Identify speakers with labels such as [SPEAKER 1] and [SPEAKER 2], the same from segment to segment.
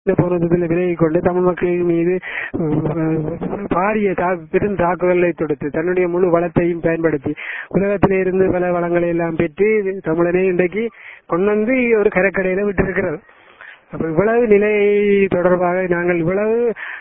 [SPEAKER 1] இந்த போனதில் விலகிக் கொண்டு தமிழ் மக்களின் மீது அஹ், பாரிய தா- பெரும் தாக்குதலை தொடுத்து தன்னுடைய முழு வளத்தையும் பயன்படுத்தி உலகத்திலே இருந்து பல வளங்களை எல்லாம் பெற்று தமிழனை இன்றைக்கு கொண்டு வந்து ஒரு கரக்கடையில விட்டிருக்கிறது அப்ப இவ்வளவு நிலை தொடர்பாக நாங்கள் இவ்வளவு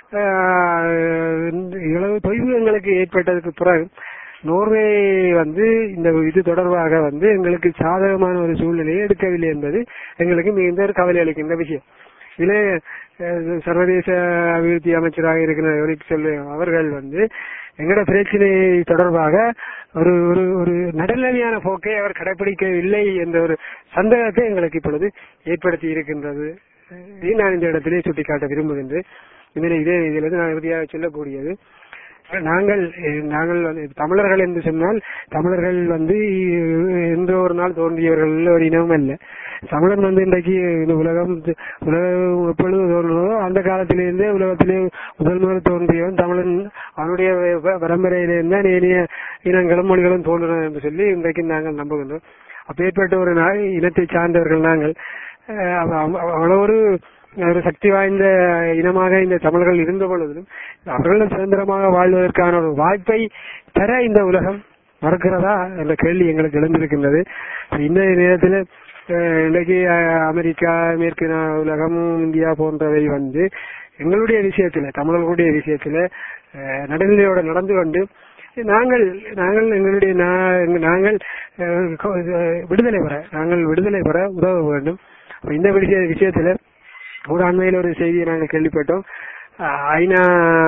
[SPEAKER 1] ஆஹ், இவ்வளவு தொய்வு எங்களுக்கு ஏற்பட்டதுக்கு பிறகு நோர்வே வந்து இந்த இது தொடர்பாக வந்து எங்களுக்கு சாதகமான ஒரு சூழ்நிலையை எடுக்கவில்லை என்பது எங்களுக்கு மிகுந்த ஒரு கவலை அளிக்கின்ற விஷயம் இதிலே அஹ், சர்வதேச அபிவிருத்தி அமைச்சராக இருக்கிற யோனிக் செல்வ அவர்கள் வந்து எங்கட பிரச்சனை தொடர்பாக ஒரு ஒரு ஒரு நடுநிலையான போக்கை அவர் கடைபிடிக்கவில்லை என்ற ஒரு சந்தேகத்தை எங்களுக்கு இப்பொழுது ஏற்படுத்தி இருக்கின்றது இதை நான் இந்த இடத்திலே சுட்டிக்காட்ட விரும்புகின்றேன் இதில் இதே இதிலிருந்து நான் இறுதியாக சொல்லக்கூடியது நாங்கள் அஹ், நாங்கள் வந்து தமிழர்கள் என்று சொன்னால் தமிழர்கள் வந்து அஹ், எந்த ஒரு நாள் தோன்றியவர்கள் ஒரு இனமும் அல்ல தமிழன் வந்து இன்றைக்கு இந்த உலகம் உலகம் எப்பொழுது தோன்றுவதோ அந்த காலத்திலிருந்தே உலகத்திலே முதல் முதல் தோன்றியவன் தமிழன் அவனுடைய வ- பரம்பரையிலிருந்து தான் ஏனைய இனங்களும் மொழிகளும் தோன்றின என்று சொல்லி இன்றைக்கு நாங்கள் நம்புகின்றோம் அப்பேற்பட்ட ஒரு நாள் இனத்தை சார்ந்தவர்கள் நாங்கள் அஹ், அவ- அவ- அவ்வளவு ஒரு ஒரு சக்தி வாய்ந்த இனமாக இந்த தமிழர்கள் இருந்த பொழுதிலும் அவர்கள் சுதந்திரமாக வாழ்வதற்கான ஒரு வாய்ப்பை தர இந்த உலகம் மறக்கிறதா என்ற கேள்வி எங்களுக்கு எழுந்திருக்கின்றது இந்த நேரத்தில் அஹ், இன்றைக்கு அஹ், அமெரிக்கா மேற்கு நா- உலகம் இந்தியா போன்றவை வந்து எங்களுடைய விஷயத்துல தமிழர்களுடைய விஷயத்துல அஹ், நடுநிலையோட நடந்து கொண்டு நாங்கள் நாங்கள் எங்களுடைய நா- எங்க- நாங்கள் அஹ், கொ- அஹ், விடுதலை பெற நாங்கள் விடுதலை பெற உதவ வேண்டும் அப்ப இந்த விஷய விஷயத்துல ஒரு அண்மையில் ஒரு செய்தியை நாங்கள் கேள்விப்பட்டோம் அஹ் ஐநா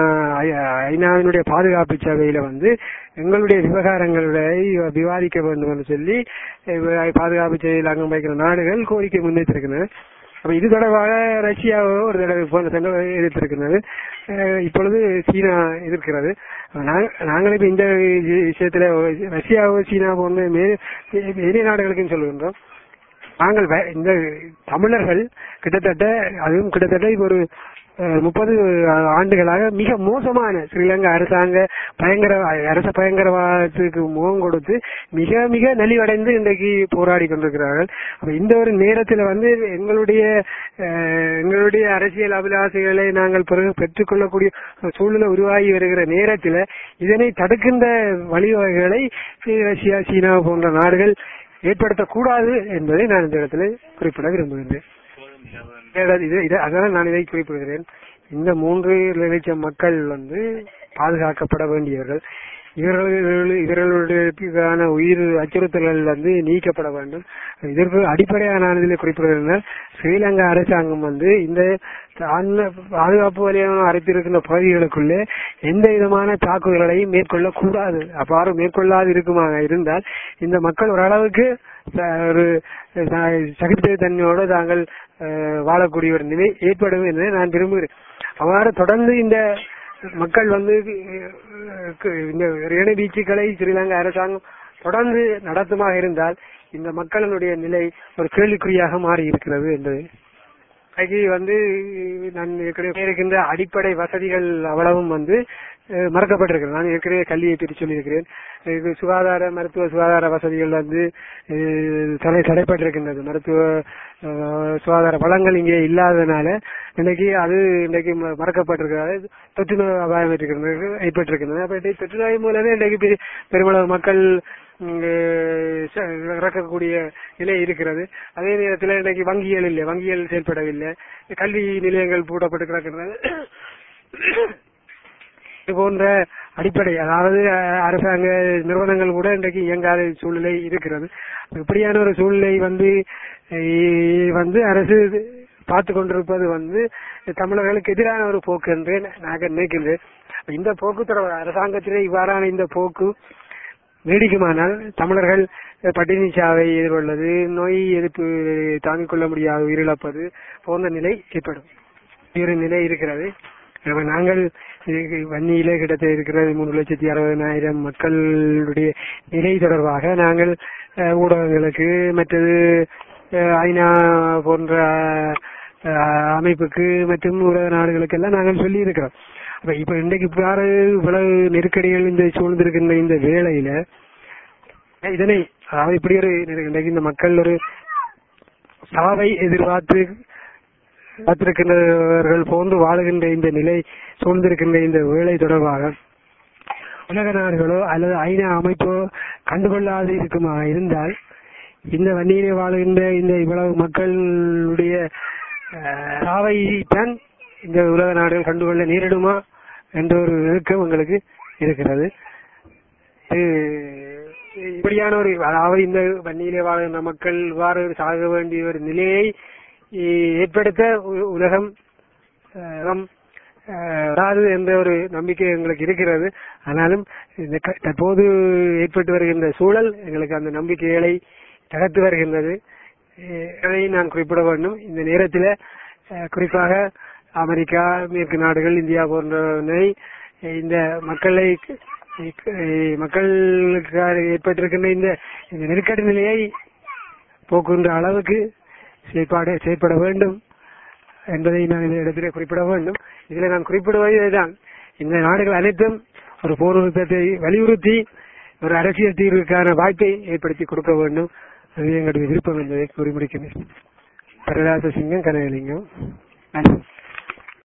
[SPEAKER 1] ஐ- ஐநாவினுடைய பாதுகாப்பு சபையில வந்து எங்களுடைய விவகாரங்களை விவாதிக்க வேண்டும் என்று சொல்லி அஹ் பாதுகாப்பு சபையில் அங்கம் வைக்கிற நாடுகள் கோரிக்கை முன்வைத்திருக்கின்றன அப்ப இது தொடர்பாக ரஷ்யாவோ ஒரு தடவை போன்ற தடவை எதிர்த்திருக்கிறது அஹ் இப்பொழுது சீனா எதிர்க்கிறது நாங்க- நாங்கள் இப்ப இந்த வி- விஷயத்துல ரஷ்யாவோ சீனா போன்ற மே- பெரிய நாடுகளுக்கும் சொல்லுகின்றோம் நாங்கள் வே- இந்த தமிழர்கள் கிட்டத்தட்ட அதுவும் கிட்டத்தட்ட இப்ப ஒரு அஹ், முப்பது ஆண்டுகளாக மிக மோசமான ஸ்ரீலங்கா அரசாங்க பயங்கர அரச பயங்கரவாதத்துக்கு முகம் கொடுத்து மிக மிக நலிவடைந்து இன்றைக்கு போராடி கொண்டிருக்கிறார்கள் அப்ப இந்த ஒரு நேரத்தில் வந்து எங்களுடைய அஹ், எங்களுடைய அரசியல் அபிலாசைகளை நாங்கள் பிறகு பெற்றுக்கொள்ளக்கூடிய ஒரு சூழ்நிலை உருவாகி வருகிற நேரத்தில் இதனை தடுக்கின்ற வழிவகைகளை ரஷ்யா சீனா போன்ற நாடுகள் ஏற்படுத்தக்கூடாது என்பதை நான் இந்த இடத்துல குறிப்பிட விரும்புகின்றேன் இது- இது- இது- அதனால் நான் இதை குறிப்பிடுகிறேன் இந்த மூன்று லட்சம் மக்கள் வந்து பாதுகாக்கப்பட வேண்டியவர்கள் இவர்கள் இவர்களுக்கான உயிர் அச்சுறுத்தல்கள் வந்து நீக்கப்பட வேண்டும் இதற்கு அடிப்படையான இதில் குறிப்பிடுகிறேன் ஸ்ரீலங்கா அரசாங்கம் வந்து இந்த அந்த பாதுகாப்பு வலையம் அரைத்திருக்கின்ற பகுதிகளுக்குள்ளே எந்த விதமான தாக்குதல்களையும் மேற்கொள்ளக்கூடாது அவ்வாறு மேற்கொள்ளாது இருக்குமாக இருந்தால் இந்த மக்கள் ஓரளவுக்கு ச- ஒரு ச- சகிப்புத்தன்மையோடு தாங்கள் அஹ், வாழக்கூடிய ஒரு நிலை ஏற்படும் என்று நான் விரும்புகிறேன் அவ்வாறு தொடர்ந்து இந்த மக்கள் வந்து அஹ், கு- இந்த இணை வீச்சுக்களை ஸ்ரீலங்கா அரசாங்கம் தொடர்ந்து நடத்துமாக இருந்தால் இந்த மக்களினுடைய நிலை ஒரு கேள்விக்குறியாக மாறி இருக்கிறது என்பது இன்னைக்கு வந்து நான் ஏற்கனவே இருக்கின்ற அடிப்படை வசதிகள் அவ்வளவும் வந்து அஹ், மறக்கப்பட்டிருக்கிறது நான் ஏற்கனவே கல்வியை பற்றி சொல்லியிருக்கிறேன் இது சுகாதார மருத்துவ சுகாதார வசதிகள் வந்து அஹ், தடை தடைப்பட்டிருக்கின்றது மருத்துவ அஹ், சுகாதார வளங்கள் இங்கே இல்லாததுனால இன்னைக்கு அது இன்னைக்கு ம- மறக்கப்பட்டிருக்கிறது தொற்று நோய் அபாயம் ஏற்பட்டிருக்கிறது ஏற்பட்டிருக்கின்றன அப்ப இன்றைக்கு தொற்று நோய் மூலமே இன்றைக்கு பெரிய- பெருமளவு மக்கள் இங்கு ச- இறக்கக்கூடிய நிலை இருக்கிறது அதே நேரத்தில் இன்றைக்கு வங்கிகள் இல்லை வங்கிகள் செயல்படவில்லை கல்வி நிலையங்கள் பூட்டப்பட்டு கிடக்கிறது இது போன்ற அடிப்படை அதாவது அஹ், அரசாங்க நிறுவனங்கள் கூட இன்றைக்கு இயங்காத சூழ்நிலை இருக்கிறது இப்படியான ஒரு சூழ்நிலை வந்து அஹ், வந்து அரசு பார்த்து கொண்டிருப்பது வந்து தமிழர்களுக்கு எதிரான ஒரு போக்கு என்று நான் நினைக்கின்றேன் இந்த போக்கு தொடர் அரசாங்கத்திலே இவ்வாறான இந்த போக்கு நீடிக்குமானால் தமிழர்கள் பட்டினி சாவை எதிர்கொள்வது நோய் எதிர்ப்பு தாங்கிக் கொள்ள முடியாத உயிரிழப்பது போன்ற நிலை ஏற்படும் ஒரு நிலை இருக்கிறது அப்ப நாங்கள் இது வன்னியிலே கிட்டத்தட்ட இருக்கிறது மூணு லட்சத்தி அறுபதனாயிரம் மக்களுடைய நிலை தொடர்பாக நாங்கள் அஹ், ஊடகங்களுக்கு மற்றது அஹ், ஐநா போன்ற அஹ், அமைப்புக்கு மற்றும் உலக நாடுகளுக்கெல்லாம் நாங்கள் சொல்லி இருக்கிறோம் அப்ப இப்ப இன்றைக்கு பாரு இவ்வளவு நெருக்கடிகள் இந்த சூழ்ந்திருக்கின்ற இந்த வேளையில இதனை அதாவது இப்படி ஒரு இன்றைக்கு இந்த மக்கள் ஒரு சாவை எதிர்பார்த்து காத்திருக்கின்றவர்கள் போன்று வாழுகின்ற இந்த நிலை சூழ்ந்திருக்கின்ற இந்த வேலை தொடர்பாக உலக நாடுகளோ அல்லது ஐநா அமைப்போ கண்டுகொள்ளாது இருக்குமா இருந்தால் இந்த வன்னியிலே வாழுகின்ற இந்த இவ்வளவு மக்களுடைய சாவைத்தான் இந்த உலக நாடுகள் கண்டுகொள்ள நேரிடுமா என்ற ஒரு இறுக்கம் எங்களுக்கு இருக்கிறது இது இப்படியான ஒரு அதாவது இந்த வன்னியிலே வாழ்கின்ற மக்கள் இவ்வாறு சாக வேண்டிய ஒரு நிலையை ஏற்படுத்த உ- உலகம் அஹ், அஹ், வராது என்ற ஒரு நம்பிக்கை எங்களுக்கு இருக்கிறது ஆனாலும் இந்த க- தற்போது ஏற்பட்டு வருகின்ற சூழல் எங்களுக்கு அந்த நம்பிக்கைகளை தகர்த்து வருகின்றது அஹ், அதை நான் குறிப்பிட வேண்டும் இந்த நேரத்தில் அஹ், குறிப்பாக அமெரிக்கா மேற்கு நாடுகள் இந்தியா போன்றவை இந்த மக்களை அஹ், மக்களுக்கு ஏற்பட்டிருக்கின்ற இந்த இந்த நெருக்கடி நிலையை போக்குகின்ற அளவுக்கு செயற்பாடு செயற்பட வேண்டும் என்பதை நான் இந்த இடத்திலே குறிப்பிட வேண்டும் இதில் நான் குறிப்பிடுவது இதுதான் இந்த நாடுகள் அனைத்தும் ஒரு போர் நிறுத்தத்தை வலியுறுத்தி ஒரு அரசியல் தீர்வுக்கான வாய்ப்பை ஏற்படுத்தி கொடுக்க வேண்டும் அது எங்களுடைய விருப்பம் என்பதை கூறி முடிக்கிறேன் பரதாச சிங்கம் கனகலிங்கம் நன்றி